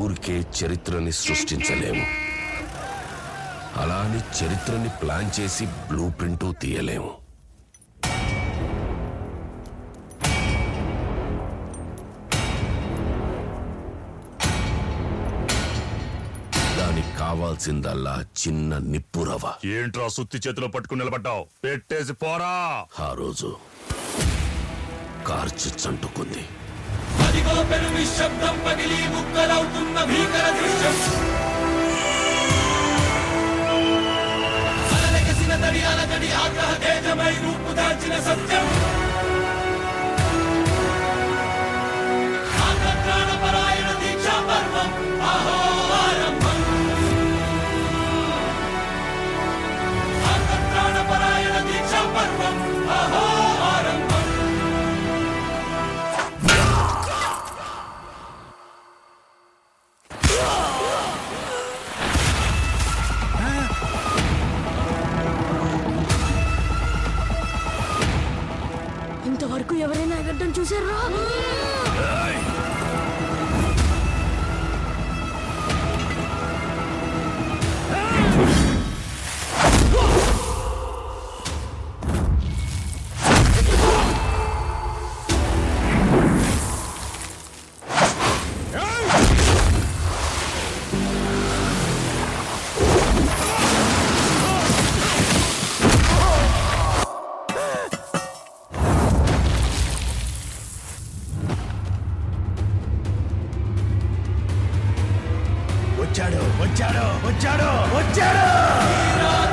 ఊరికే చరిత్రని సృష్టించలేము అలా అని చరిత్రని ప్లాన్ చేసి బ్లూ ప్రింట్ తీయలేము దానికి కావాల్సిందల్లా చిన్న నిప్పురవ ఏంట్రా సుత్తి చేతిలో పట్టుకుని నిలబడ్డావు పెట్టేసి పోరా ఆ రోజు కార్చి చంటుకుంది అదిగో పెను నిశ్శబ్దం పగిలి ముక్కలవుతున్న భీకర దృశ్యం అలలెగసిన తడి అలజడి ఆగ్రహ తేజమై రూపు దాల్చిన సత్యం ఆగ్రహణపరాయణ దీక్షా పర్వం అహో ఆరంభం ఆగ్రహణపరాయణ దీక్షా పర్వం అహో ఆరంభం ఇంతవరకు ఎవరైనా ఎగడ్డం చూసారా వచ్చాడు వచ్చాడు వచ్చాడు వచ్చాడు